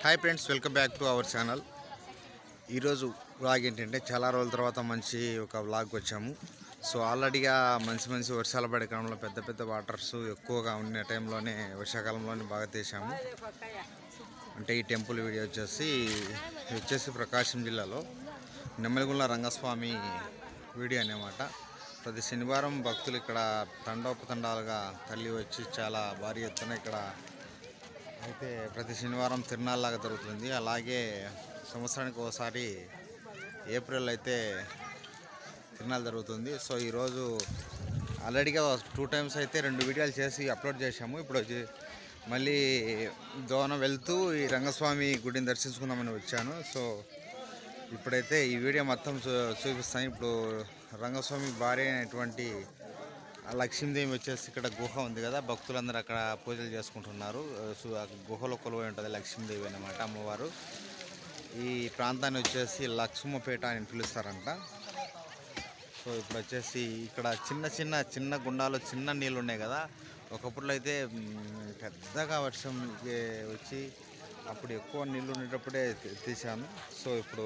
Hi friends welcome back to our channel ఈరోజు vlog ఏంటంటే చాలా రోజుల తర్వాత మంచి ఒక వ్లాగ్ వచ్చాము సో ఆల్రెడీగా మంచి మంచి వర్షాలు పడే కాలంలో పెద్ద పెద్ద వాటర్స్ ఎక్కువగా ఉన్న టైంలోనే వర్షాకాలంలోనే బాగా తీసాము అంటే ఈ టెంపుల్ వీడియో వచ్చేసి ఇది వచ్చేసి ప్రకాశం జిల్లాలో నెమ్మలిగుండ్ల రంగస్వామి వీడియో అన్నమాట ప్రతి శనివారం భక్తులు ఇక్కడ తండోపతండాలుగా తల్లి వచ్చి చాలా భారీ ఎత్తున ఇక్కడ అయితే ప్రతి శనివారం తిరునాళ్ళలాగా జరుగుతుంది అలాగే సంవత్సరానికి ఒకసారి ఏప్రిల్ అయితే తిరునాళ్ళు జరుగుతుంది సో ఈరోజు ఆల్రెడీగా టూ టైమ్స్ అయితే రెండు వీడియోలు చేసి అప్లోడ్ చేశాము ఇప్పుడు వచ్చి మళ్ళీ దోన వెళ్తూ ఈ రంగస్వామి గుడిని దర్శించుకుందామని వచ్చాను సో ఇప్పుడైతే ఈ వీడియో మొత్తం చూ చూపిస్తాను ఇప్పుడు రంగస్వామి భార్య అయినటువంటి ఆ లక్ష్మీదేవి వచ్చేసి ఇక్కడ గుహ ఉంది కదా భక్తులందరూ అక్కడ పూజలు చేసుకుంటున్నారు సో ఆ గుహలో కొలువై ఉంటుంది లక్ష్మీదేవి అన్నమాట అమ్మవారు ఈ ప్రాంతాన్ని వచ్చేసి లక్ష్మపేట అని పిలుస్తారంట సో ఇప్పుడు వచ్చేసి ఇక్కడ చిన్న చిన్న చిన్న గుండాలు చిన్న నీళ్ళు ఉన్నాయి కదా ఒకప్పుడు అయితే మ్, పెద్దగా వర్షం ఏ, వచ్చి అప్పుడు ఎక్కువ నీళ్ళు ఉండేటప్పుడే తీ- తీశాను సో ఇప్పుడు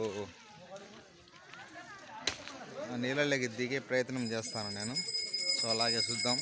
ఆ నీళ్ళలోకి దిగే ప్రయత్నం చేస్తాను నేను సో అలాగే చూద్దాం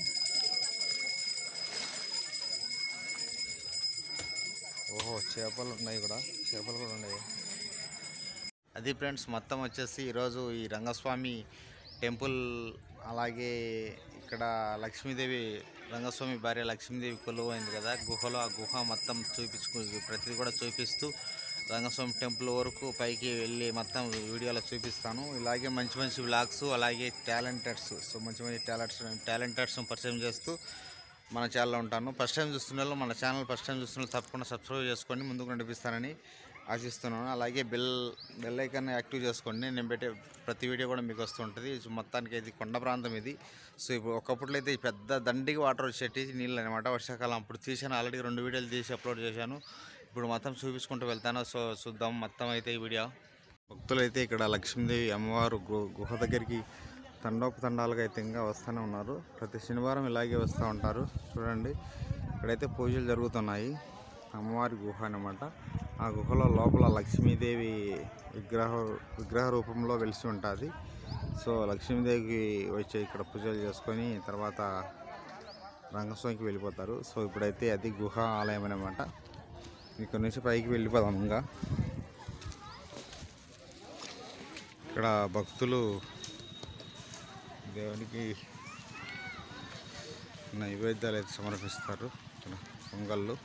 ఓహో చేపలు ఉన్నాయి కూడా చేపలు కూడా ఉన్నాయి అది ఫ్రెండ్స్ మొత్తం వచ్చేసి ఈరోజు ఈ రంగస్వామి టెంపుల్ అలాగే ఇక్కడ లక్ష్మీదేవి రంగస్వామి భార్య లక్ష్మీదేవి కొలువు అయింది కదా గుహలో ఆ గుహ మొత్తం చూపించుకు ప్రతిదీ కూడా చూపిస్తూ రంగస్వామి టెంపుల్ వరకు పైకి వెళ్ళి మొత్తం వీడియోలో చూపిస్తాను ఇలాగే మంచి మంచి వ్లాగ్స్ అలాగే టాలెంటర్స్ సో మంచి మంచి టాలెంట్స్ టాలెంటర్స్ పరిచయం చేస్తూ మన ఛానల్లో ఉంటాను ఫస్ట్ టైం చూస్తున్న వాళ్ళు మన ఛానల్ ఫస్ట్ టైం చూస్తున్న వాళ్ళు తప్పకుండా సబ్స్క్రైబ్ చేసుకోండి ముందుకు నడిపిస్తానని ఆశిస్తున్నాను అలాగే బెల్ బెల్ ఐకాన్ యాక్టివ్ చేసుకోండి నేను పెట్టే ప్రతి వీడియో కూడా మీకు వస్తుంటుంది సో మొత్తానికి ఇది కొండ ప్రాంతం ఇది సో ఇప్పుడు ఒకప్పట్లో అయితే ఈ పెద్ద దండికి వాటర్ వచ్చేటి నీళ్ళు అనమాట వర్షాకాలం అప్పుడు తీసాను ఆల్రెడీ రెండు వీడియోలు తీసి అప్లోడ్ చేశాను ఇప్పుడు మొత్తం చూపించుకుంటూ వెళ్తాను సో చూద్దాం మొత్తం అయితే ఈ వీడియో భక్తులు అయితే ఇక్కడ లక్ష్మీదేవి అమ్మవారు గు- గుహ దగ్గరికి తండోపతండాలుగా అయితే ఇంకా వస్తూనే ఉన్నారు ప్రతి శనివారం ఇలాగే వస్తూ ఉంటారు చూడండి ఇక్కడైతే పూజలు జరుగుతున్నాయి అమ్మవారి గుహ అన్నమాట ఆ గుహలో లోపల లక్ష్మీదేవి విగ్రహ విగ్రహ రూపంలో వెలిసి ఉంటుంది సో లక్ష్మీదేవికి వచ్చి ఇక్కడ పూజలు చేసుకొని తర్వాత రంగస్వామికి వెళ్ళిపోతారు సో ఇప్పుడైతే అది గుహ ఆలయం అన్నమాట ఇక్కడ నుంచి పైకి వెళ్ళిపోదాం ఇంకా ఇక్కడ భక్తులు దేవునికి నైవేద్యాలు అయితే సమర్పిస్తారు ఇక్కడ పొంగళ్ళు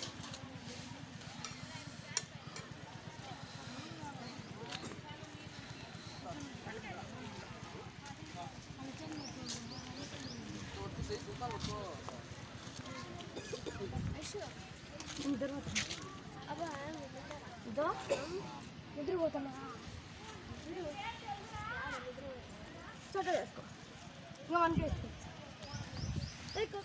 ఇదో నిద్రపోతున్నా చోట వేసుకో ఇంకా మనకి వేసుకో వేసుకో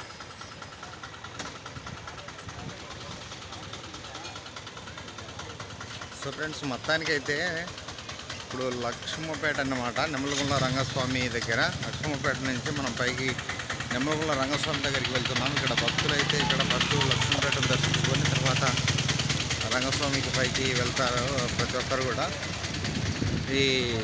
సో ఫ్రెండ్స్ మొత్తానికి అయితే ఇప్పుడు లక్ష్మపేట అన్నమాట నెమ్మలగుండ రంగస్వామి దగ్గర లక్ష్మపేట నుంచి మనం పైకి నెమ్మలగుండ రంగస్వామి దగ్గరికి వెళ్తున్నాం ఇక్కడ భక్తులు అయితే ఇక్కడ ఫస్ట్ లక్ష్మపేట దర్శించుకొని తర్వాత రంగస్వామికి పైకి వెళ్తారు ప్రతి ఒక్కరు కూడా ఈ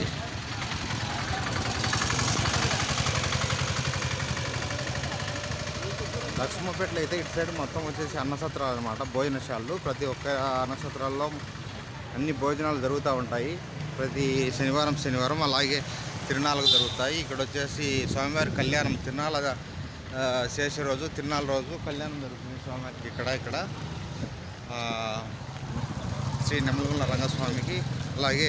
లక్ష్మపేటలో అయితే ఇటు సైడ్ మొత్తం వచ్చేసి అన్నసత్రాలు అనమాట భోజనశాలలు ప్రతి ఒక్క అన్నసత్రాల్లో అన్ని భోజనాలు జరుగుతూ ఉంటాయి ప్రతి శనివారం శనివారం అలాగే తిరునాళ్ళకు జరుగుతాయి ఇక్కడ వచ్చేసి స్వామివారి కళ్యాణం తిరునాళ్ళ ఆ, చేసే రోజు తిరునాళ్ళ రోజు కళ్యాణం జరుగుతుంది స్వామివారికి ఇక్కడ ఇక్కడ ఆ, శ్రీ నెమ్మలగుండ రంగస్వామికి అలాగే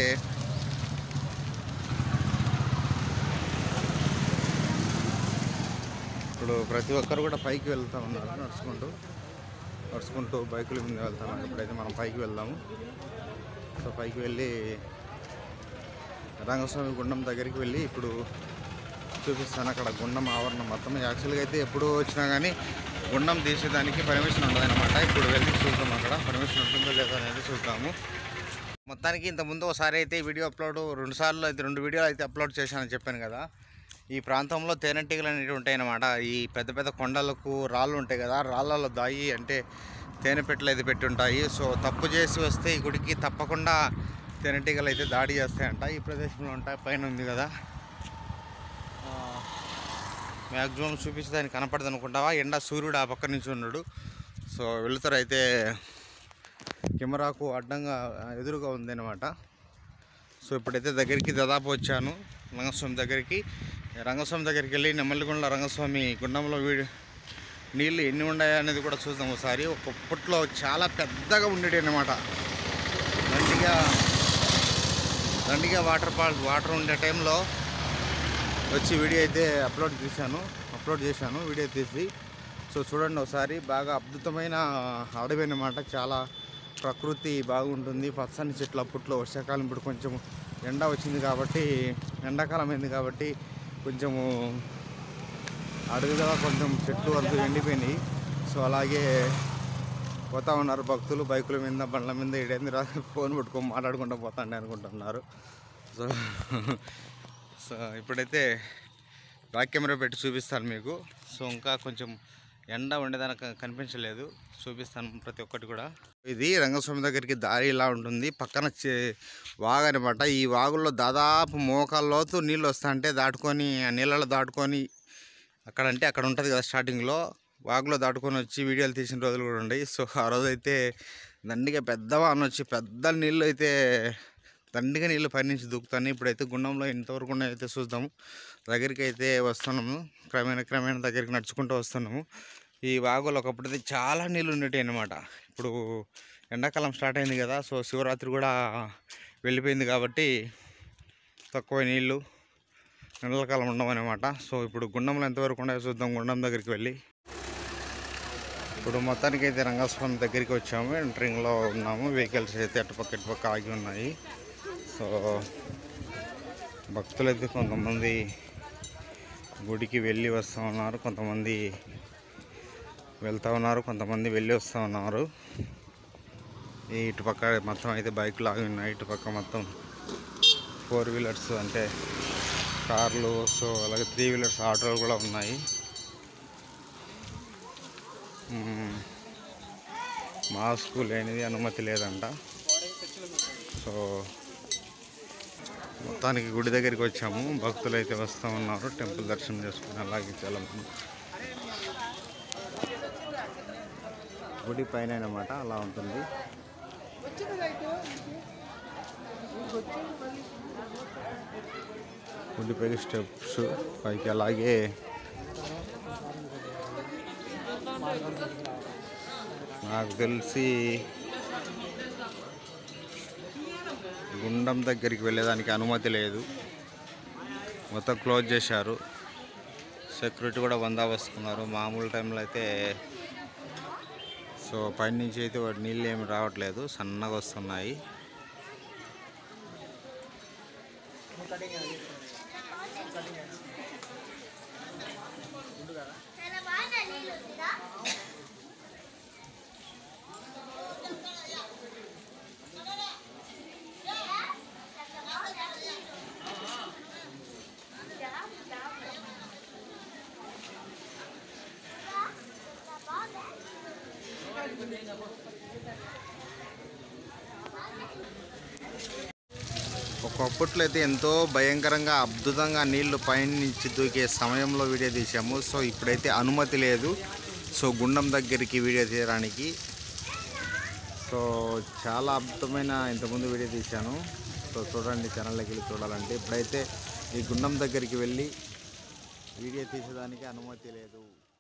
ఇప్పుడు ప్రతి ఒక్కరు కూడా పైకి వెళ్తూ ఉన్నారు నడుచుకుంటూ నడుచుకుంటూ బైకుల మీద వెళ్తాము ఇప్పుడైతే మనం పైకి వెళ్దాము సో పైకి వెళ్ళి రంగస్వామి గుండం దగ్గరికి వెళ్ళి ఇప్పుడు చూపిస్తాను అక్కడ గుండం ఆవరణం మొత్తం యాక్చువల్గా అయితే ఎప్పుడు వచ్చినా కానీ గుండం తీసేదానికి పర్మిషన్ ఉండదు అనమాట ఇప్పుడు వెళ్ళి చూద్దాం అక్కడ పర్మిషన్ ఉంటుందో లేదో అనేది చూద్దాము మొత్తానికి ఇంతకుముందు ఒకసారి అయితే ఈ వీడియో అప్లోడ్ రెండు సార్లు అయితే రెండు వీడియోలు అయితే అప్లోడ్ చేశానని చెప్పాను కదా ఈ ప్రాంతంలో తేనెటీగలు అనేవి ఉంటాయి అన్నమాట ఈ పెద్ద పెద్ద కొండలకు రాళ్ళు ఉంటాయి కదా రాళ్ళలో దాయి అంటే తేనెపెట్టెలు అయితే పెట్టి ఉంటాయి సో తప్పు చేసి వస్తే ఈ గుడికి తప్పకుండా తేనెటీగలు అయితే దాడి చేస్తాయంట ఈ ప్రదేశంలో ఉంటాయి పైన ఉంది కదా మ్యాక్సిమం చూపించడానికి కనపడదు అనుకుంటావా ఎండ సూర్యుడు ఆ పక్క నుంచి ఉన్నాడు సో వెళుతారు అయితే కెమెరాకు అడ్డంగా ఎదురుగా ఉందన్నమాట సో ఇప్పుడైతే దగ్గరికి దాదాపు వచ్చాను రంగస్వామి దగ్గరికి రంగస్వామి దగ్గరికి వెళ్ళి నెమ్మల్లిగొండ రంగస్వామి గుండంలో వీడి నీళ్ళు ఎన్ని ఉన్నాయా అనేది కూడా చూద్దాం ఒకసారి ఒకప్పట్లో చాలా పెద్దగా ఉండేది అనమాట దండిగా దండిగా వాటర్ ఫాల్ వాటర్ ఉండే టైంలో వచ్చి వీడియో అయితే అప్లోడ్ చేశాను అప్లోడ్ చేశాను వీడియో తీసి సో చూడండి ఒకసారి బాగా అద్భుతమైన అడవి అన్నమాట చాలా ప్రకృతి బాగుంటుంది పచ్చని చెట్లు అప్పట్లో వర్షాకాలం ఇప్పుడు కొంచెం ఎండ వచ్చింది కాబట్టి ఎండాకాలం అయింది కాబట్టి కొంచెము అడవిగా కొంచెం చెట్లు వరకు ఎండిపోయినాయి సో అలాగే పోతా ఉన్నారు భక్తులు బైకుల మీద బండ్ల మీద ఇడేంది రా ఫోన్ పట్టుకొని మాట్లాడుకుంటూ పోతాండి అనుకుంటున్నారు సో సో ఇప్పుడైతే బ్యాక్ కెమెరా పెట్టి చూపిస్తాను మీకు సో ఇంకా కొంచెం ఎండ ఉండేదానికి కనిపించలేదు చూపిస్తాను ప్రతి ఒక్కటి కూడా ఇది రంగస్వామి దగ్గరికి దారి ఇలా ఉంటుంది పక్కన చే- వాగు అనమాట ఈ వాగుల్లో దాదాపు మోకాళ్ళ లోతు నీళ్ళు వస్తా అంటే దాటుకొని ఆ నీళ్ళలో దాటుకొని అక్కడ అంటే అక్కడ ఉంటుంది కదా స్టార్టింగ్లో వాగులో దాటుకొని వచ్చి వీడియోలు తీసిన రోజులు కూడా ఉన్నాయి సో ఆ రోజు అయితే దండిగా పెద్ద వాన వచ్చి పెద్ద నీళ్ళు అయితే దండిగా నీళ్ళు పైనుంచి దూకుతాను ఇప్పుడైతే గుండంలో ఇంతవరకు ఉన్నాయి అయితే చూద్దాము దగ్గరికి అయితే వస్తున్నాము క్రమేణా క్రమేణా దగ్గరికి నడుచుకుంటూ వస్తున్నాము ఈ వాగులో ఒకప్పుడైతే చాలా నీళ్ళు ఉండేవి అనమాట ఇప్పుడు ఎండాకాలం స్టార్ట్ అయింది కదా సో శివరాత్రి కూడా వెళ్ళిపోయింది కాబట్టి తక్కువ నీళ్ళు ఎండలకాలం ఉండమన్నమాట సో ఇప్పుడు గుండంలో ఎంతవరకు ఉన్నాయో చూద్దాం గుండం దగ్గరికి వెళ్ళి ఇప్పుడు మొత్తానికి అయితే రంగస్వామి దగ్గరికి వచ్చాము ఎంట్రింగ్లో ఉన్నాము వెహికల్స్ అయితే అటుపక్క ఇటుపక్క ఆగి ఉన్నాయి సో భక్తులు అయితే కొంతమంది గుడికి వెళ్ళి వస్తూ ఉన్నారు కొంతమంది వెళ్తూ ఉన్నారు కొంతమంది వెళ్ళి వస్తూ ఉన్నారు ఈ ఇటుపక్క మొత్తం అయితే బైకులు ఆగి ఉన్నాయి ఇటుపక్క మొత్తం ఫోర్ వీలర్స్ అంటే కార్లు సో అలాగే త్రీ వీలర్స్ ఆటోలు కూడా ఉన్నాయి మ్మ్. మాస్క్ లేనిది అనుమతి లేదంట సో మొత్తానికి గుడి దగ్గరికి వచ్చాము భక్తులు అయితే వస్తూ ఉన్నారు టెంపుల్ దర్శనం చేసుకుని అలాగే చాలా మంది గుడి పైన అనమాట అలా ఉంటుంది గుడి పైకి స్టెప్స్ పైకి అలాగే నాకు తెలిసి గుండం దగ్గరికి వెళ్ళేదానికి అనుమతి లేదు మొత్తం క్లోజ్ చేశారు సెక్యూరిటీ కూడా బందోబస్తున్నారు మామూలు టైంలో అయితే సో పైనుంచి అయితే వాటి నీళ్ళు ఏమి రావట్లేదు సన్నగా వస్తున్నాయి ఒకప్పట్లో అయితే ఎంతో భయంకరంగా అద్భుతంగా నీళ్లు పైనుంచి దూకే సమయంలో వీడియో తీసాము సో ఇప్పుడైతే అనుమతి లేదు సో గుండం దగ్గరికి వీడియో తీయడానికి సో చాలా అద్భుతమైన ఇంతకుముందు వీడియో తీశాను సో చూడండి ఛానల్లోకి వెళ్ళి చూడాలంటే ఇప్పుడైతే ఈ గుండం దగ్గరికి వెళ్ళి వీడియో తీసేదానికి అనుమతి లేదు